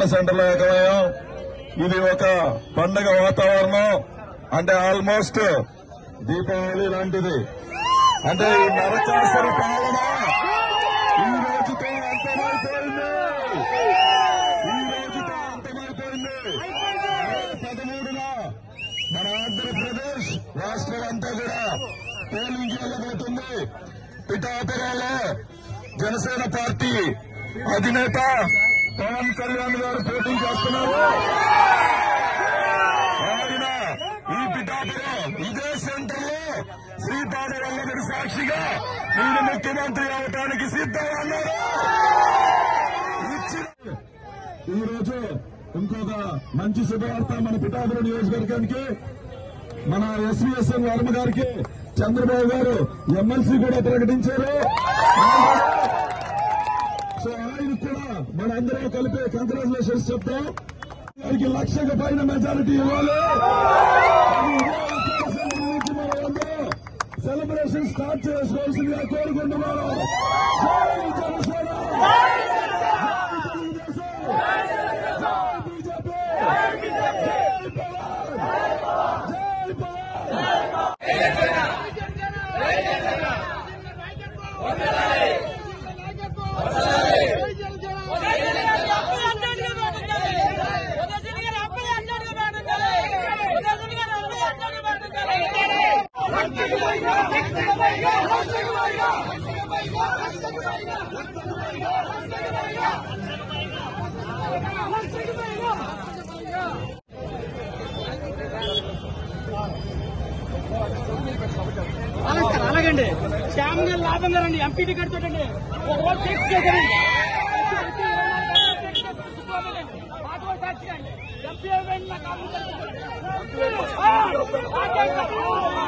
సెంటర్లో ఏకమయ్యాం ఇది ఒక పండగ వాతావరణం అంటే ఆల్మోస్ట్ దీపావళి లాంటిది అంటే ఈ నరకాసుర పాలన ఈ రోజుతో అంతమైపోయింది ఈ రోజుతో అంతమైపోయింది మే పదమూడున మన ఆంధ్రప్రదేశ్ రాష్ట్రం అంతా కూడా పోలింగ్ వెళ్ళబోతుంది పిఠాపురంలో జనసేన పార్టీ అధినేత పవన్ కళ్యాణ్ గారు పోటీ చేస్తున్నారు ఆయన ఈ పిఠాపురం ఇదే సెంటర్ లో శ్రీపాద వల్లభుడి సాక్షిగా నేను ముఖ్యమంత్రి అవటానికి సిద్ధం అన్నారు ఇచ్చిన ఈ రోజు ఇంకొక మంచి శుభవార్త మన పిఠాపురం నియోజకవర్గానికి మన ఎస్వీఎస్ఎన్ వర్మ గారికి చంద్రబాబు గారు ఎమ్మెల్సీ కూడా ప్రకటించారు సో ఆయన కూడా మన అందరం కలిపి కంగ్రాచులేషన్స్ చెప్తాం గారికి లక్షకు పైన మెజారిటీ ఇవ్వాలి అది ఇదే అవకాశం గురించి మనమందరం సెలబ్రేషన్ స్టార్ట్ చేసుకోవాల్సిందిగా కోరుకుంటున్నాను జై జనసేన జై తెలుగుదేశం జై బీజేపీ జై పవన్ జై పవన్ అలాగే సార్, అలాగండి శ్యామ్ గారు లాభంగా రండి ఎంపీ టికెట్ తోటండి ఒక రోజు ఫిక్స్ చేశారండి పాటలో సాక్షిగా అండి ఎంపీ అయిపోయింది నాకు కావాలి. ఆ, ఆ, ఆ,